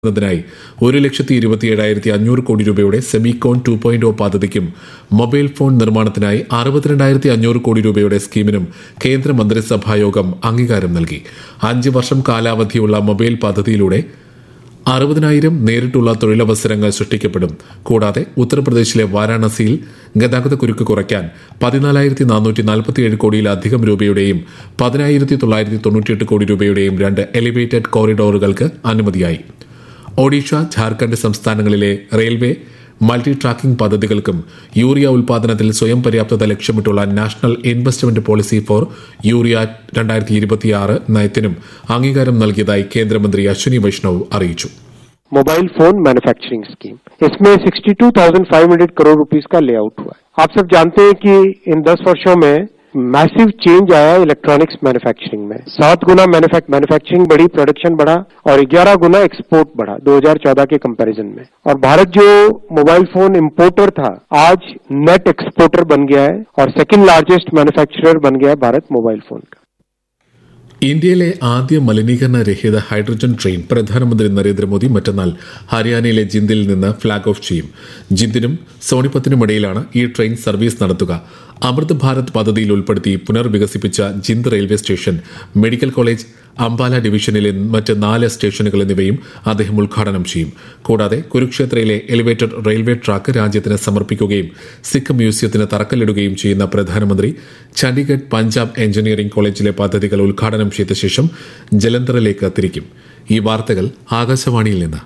ന്നതിനായി ഒരു ലക്ഷത്തി ഇരുപത്തി ഏഴായിരത്തി അഞ്ഞൂറ് കോടി രൂപയുടെ സെമികോൺ ടു പോയിന്റ് ഒ പദ്ധതിക്കും മൊബൈൽ ഫോൺ നിർമ്മാണത്തിനായി അറുപത്തിരണ്ടായിരത്തി അഞ്ഞൂറ് കോടി രൂപയുടെ സ്കീമിനും കേന്ദ്ര മന്ത്രിസഭായോഗം അംഗീകാരം നൽകി അഞ്ച് വർഷം കാലാവധിയുള്ള മൊബൈൽ പദ്ധതിയിലൂടെ അറുപതിനായിരം നേരിട്ടുള്ള തൊഴിലവസരങ്ങൾ സൃഷ്ടിക്കപ്പെടും കൂടാതെ ഉത്തർപ്രദേശിലെ വാരാണസിയിൽ ഗതാഗത കുരുക്ക് കുറയ്ക്കാൻ പതിനാലായിരത്തി നാനൂറ്റി നാൽപ്പത്തിയേഴ് കോടിയിലധികം രൂപയുടെയും പതിനായിരത്തി തൊള്ളായിരത്തി തൊണ്ണൂറ്റിയെട്ട് കോടി രൂപയുടെയും രണ്ട് എലിവേറ്റഡ് കോറിഡോറുകൾക്ക് അനുമതിയായി ഒഡീഷ ഝാർഖണ്ഡ് സംസ്ഥാനങ്ങളിലെ റെയിൽവേ മൾട്ടി ട്രാക്കിംഗ് പദ്ധതികൾക്കും യൂറിയ ഉൽപാദനത്തിൽ സ്വയം പര്യാപ്തത ലക്ഷ്യമിട്ടുള്ള national investment policy for urea രണ്ടായിരത്തി ഇരുപത്തിയാറ് നയത്തിനും അംഗീകാരം നൽകിയതായി കേന്ദ്രമന്ത്രി അശ്വിനി വൈഷ്ണവ് അറിയിച്ചു मोबाइल फोन मैन्युफैक्चरिंग स्कीम इसमें 62,500 करोड़ रुपीस का लेआउट हुआ है आप सब जानते हैं कि इन 10 वर्षों में मैसिव चेंज आया इलेक्ट्रॉनिक्स मैन्युफैक्चरिंग में सात गुना मैन्युफैक्चरिंग बढ़ी प्रोडक्शन बढ़ा और 11 गुना एक्सपोर्ट बढ़ा 2014 के कंपैरिजन में और भारत जो मोबाइल फोन इंपोर्टर था आज नेट एक्सपोर्टर बन गया है और सेकंड लार्जेस्ट मैन्युफैक्चरर बन गया है भारत मोबाइल फोन का ഇന്ത്യയിലെ ആദ്യ മലിനീകരണ രഹിത ഹൈഡ്രജൻ ട്രെയിൻ പ്രധാനമന്ത്രി നരേന്ദ്രമോദി മറ്റന്നാൾ ഹരിയാനയിലെ ജിന്ദിൽ നിന്ന് ഫ്ളാഗ് ഓഫ് ചെയ്യും ജിന്ദിനും സോണിപ്പത്തിനുമിടയിലാണ് ഈ ട്രെയിൻ സർവീസ് നടത്തുക അമൃത് ഭാരത് പദ്ധതിയിൽ ഉൾപ്പെടുത്തി പുനർവികസിപ്പിച്ച Jind railway station medical college Ambala ഡിവിഷനിലെ മറ്റ് നാല് സ്റ്റേഷനുകൾ എന്നിവയും അദ്ദേഹം ഉദ്ഘാടനം ചെയ്യും കൂടാതെ കുരുക്ഷേത്രയിലെ എലിവേറ്റഡ് റെയിൽവേ ട്രാക്ക് രാജ്യത്തിന് സമർപ്പിക്കുകയും സിഖ് മ്യൂസിയത്തിന് തറക്കല്ലിടുകയും ചെയ്യുന്ന പ്രധാനമന്ത്രി ചണ്ഡീഗഡ് പഞ്ചാബ് എഞ്ചിനീയറിംഗ് കോളേജിലെ പദ്ധതികൾ ഉദ്ഘാടനം ചെയ്ത ശേഷം ജലന്ധറിലേക്ക് തിരിക്കും ഈ വാർത്തകൾ ആകാശവാണിയിൽ നിന്ന്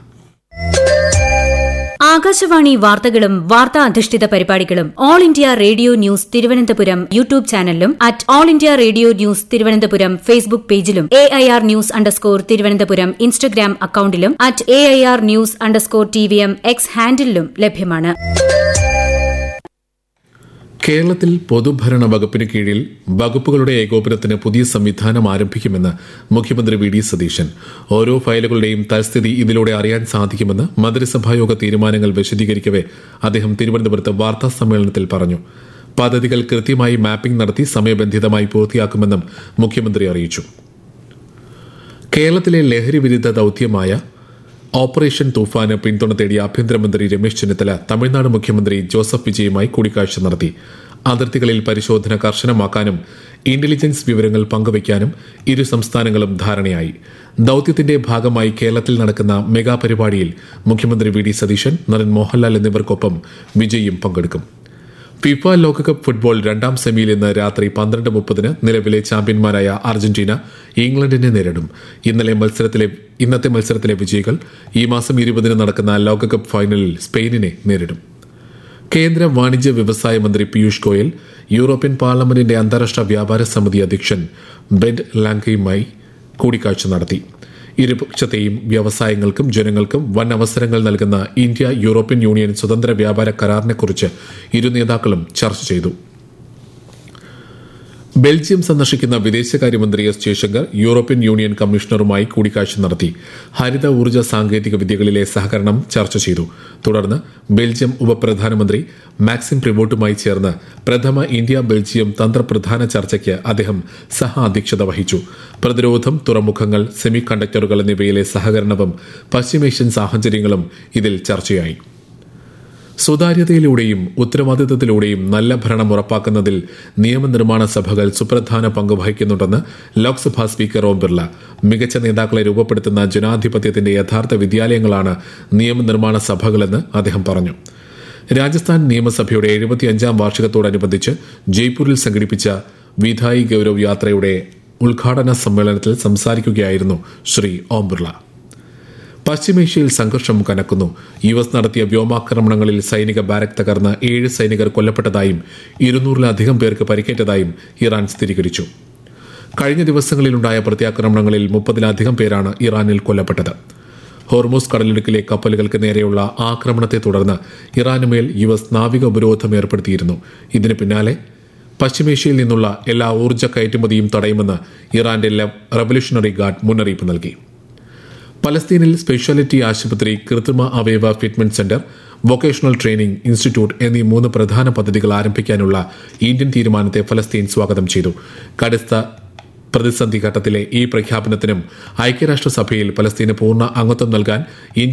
ആകാശവാണി വാർത്തകളും വാർത്താ അധിഷ്ഠിത പരിപാടികളും All India Radio news Thiruvananthapuram YouTube ചാനലിലും at All India Radio news Thiruvananthapuram Facebook പേജിലും A I R news underscore Thiruvananthapuram Instagram അക്കൌണ്ടിലും at A I R news underscore T V M X ഹാൻഡിലും ലഭ്യമാണ് കേരളത്തിൽ പൊതുഭരണ വകുപ്പിന് കീഴിൽ വകുപ്പുകളുടെ ഏകോപനത്തിന് പുതിയ സംവിധാനം ആരംഭിക്കുമെന്ന് മുഖ്യമന്ത്രി വി ഡി സതീശൻ ഓരോ ഫയലുകളുടെയും തൽസ്ഥിതി ഇതിലൂടെ അറിയാൻ സാധിക്കുമെന്ന് മന്ത്രിസഭായോഗ തീരുമാനങ്ങൾ വിശദീകരിക്കവെ അദ്ദേഹം തിരുവനന്തപുരത്ത് വാർത്താ സമ്മേളനത്തിൽ പറഞ്ഞു പദ്ധതികൾ കൃത്യമായി മാപ്പിംഗ് നടത്തി സമയബന്ധിതമായി പൂർത്തിയാക്കുമെന്നും മുഖ്യമന്ത്രി അറിയിച്ചു കേരളത്തിലെ ലഹരി വിരുദ്ധ ദൌത്യമായ ഓപ്പറേഷൻ തൂഫാന് പിന്തുണ തേടിയ ആഭ്യന്തരമന്ത്രി രമേശ് ചെന്നിത്തല തമിഴ്നാട് മുഖ്യമന്ത്രി ജോസഫ് വിജയുമായി കൂടിക്കാഴ്ച നടത്തി അതിർത്തികളിൽ പരിശോധന കർശനമാക്കാനും ഇന്റലിജൻസ് വിവരങ്ങൾ പങ്കുവയ്ക്കാനും ഇരു സംസ്ഥാനങ്ങളും ധാരണയായി ദൌത്യത്തിന്റെ ഭാഗമായി കേരളത്തിൽ നടക്കുന്ന മെഗാ പരിപാടിയിൽ മുഖ്യമന്ത്രി വി ഡി സതീശൻ നടൻ മോഹൻലാൽ എന്നിവർക്കൊപ്പം വിജയും പങ്കെടുക്കും ഫിഫ ലോകകപ്പ് ഫുട്ബോൾ രണ്ടാം സെമിയിൽ ഇന്ന് രാത്രി പന്ത്രണ്ട് മുപ്പതിന് നിലവിലെ ചാമ്പ്യന്മാരായ അർജന്റീന ഇംഗ്ലണ്ടിനെ നേരിടും ഇന്നലെ മത്സരത്തിലെ ഇന്നത്തെ മത്സരത്തിലെ വിജയികൾ ഈ മാസം ഇരുപതിന് നടക്കുന്ന ലോകകപ്പ് ഫൈനലിൽ സ്പെയിനിനെ നേരിടും കേന്ദ്ര വാണിജ്യ വ്യവസായ മന്ത്രി പീയൂഷ് ഗോയൽ യൂറോപ്യൻ പാർലമെന്റിന്റെ അന്താരാഷ്ട്ര വ്യാപാര സമിതി അധ്യക്ഷൻ ബെഡ് ലാങ്കയുമായി കൂടിക്കാഴ്ച നടത്തി ഇരുപക്ഷത്തെയും വ്യവസായങ്ങൾക്കും ജനങ്ങൾക്കും വൻ അവസരങ്ങൾ നൽകുന്ന ഇന്ത്യ യൂറോപ്യൻ യൂണിയൻ സ്വതന്ത്ര വ്യാപാര കരാറിനെക്കുറിച്ച് ഇരു നേതാക്കളും ചർച്ച ചെയ്തു ബെൽജിയം സന്ദർശിക്കുന്ന വിദേശകാര്യമന്ത്രി എസ് ജയശങ്കർ യൂറോപ്യൻ യൂണിയൻ കമ്മീഷണറുമായി കൂടിക്കാഴ്ച നടത്തി ഹരിത ഊർജ്ജ സാങ്കേതിക വിദ്യകളിലെ സഹകരണം ചർച്ച ചെയ്തു തുടർന്ന് ബെൽജിയം ഉപപ്രധാനമന്ത്രി മാക്സിം പ്രിവോട്ടുമായി ചേർന്ന് പ്രഥമ ഇന്ത്യ ബെൽജിയം തന്ത്രപ്രധാന ചർച്ചയ്ക്ക് അദ്ദേഹം സഹ അധ്യക്ഷത വഹിച്ചു പ്രതിരോധം തുറമുഖങ്ങൾ സെമി കണ്ടക്ടറുകൾ എന്നിവയിലെ സഹകരണവും പശ്ചിമേഷ്യൻ സാഹചര്യങ്ങളും ഇതിൽ ചർച്ചയായി സുതാര്യതയിലൂടെയും ഉത്തരവാദിത്തത്തിലൂടെയും നല്ല ഭരണം ഉറപ്പാക്കുന്നതിൽ നിയമനിർമ്മാണ സഭകൾ സുപ്രധാന പങ്ക് വഹിക്കുന്നുണ്ടെന്ന് ലോക്സഭാ സ്പീക്കർ ഓം ബിർള മികച്ച നേതാക്കളെ രൂപപ്പെടുത്തുന്ന ജനാധിപത്യത്തിന്റെ യഥാർത്ഥ വിദ്യാലയങ്ങളാണ് നിയമനിർമ്മാണ സഭകളെന്ന് അദ്ദേഹം പറഞ്ഞു രാജസ്ഥാൻ നിയമസഭയുടെ എഴുപത്തിയഞ്ചാം വാർഷികത്തോടനുബന്ധിച്ച് ജയ്പൂരിൽ സംഘടിപ്പിച്ച വിധായി ഗൌരവ് യാത്രയുടെ ഉദ്ഘാടന സമ്മേളനത്തിൽ സംസാരിക്കുകയായിരുന്നു ശ്രീ ഓം ബിർള പശ്ചിമേഷ്യയിൽ സംഘർഷം കനക്കുന്നു യു എസ് നടത്തിയ വ്യോമാക്രമണങ്ങളിൽ സൈനിക ബാരക് തകർന്ന് ഏഴ് സൈനികർ കൊല്ലപ്പെട്ടതായും ഇരുന്നൂറിലധികം പേർക്ക് പരിക്കേറ്റതായും ഇറാൻ സ്ഥിരീകരിച്ചു കഴിഞ്ഞ ദിവസങ്ങളിലുണ്ടായ പ്രത്യാക്രമണങ്ങളിൽ മുപ്പതിലധികം പേരാണ് ഇറാനിൽ കൊല്ലപ്പെട്ടത് ഹോർമോസ് കടലിടുക്കിലെ കപ്പലുകൾക്ക് നേരെയുള്ള ആക്രമണത്തെ തുടർന്ന് ഇറാനുമേൽ യു എസ് നാവിക ഉപരോധം ഏർപ്പെടുത്തിയിരുന്നു ഇതിന് പിന്നാലെ പശ്ചിമേഷ്യയിൽ നിന്നുള്ള എല്ലാ ഊർജ്ജ കയറ്റുമതിയും തടയുമെന്ന് ഇറാന്റെ റവല്യൂഷണറി ഗാർഡ് മുന്നറിയിപ്പ് നൽകി പലസ്തീനിൽ സ്പെഷ്യാലിറ്റി ആശുപത്രി കൃത്രിമ അവയവ fitment centre vocational training institute എന്നീ മൂന്ന് പ്രധാന പദ്ധതികൾ ആരംഭിക്കാനുള്ള ഇന്ത്യൻ തീരുമാനത്തെ ഫലസ്തീൻ സ്വാഗതം ചെയ്തു കടുത്ത പ്രതിസന്ധി ഘട്ടത്തിലെ ഈ പ്രഖ്യാപനത്തിനും ഐക്യരാഷ്ട്രസഭയിൽ പലസ്തീന് പൂർണ്ണ അംഗത്വം നൽകാൻ ഇന്ത്യ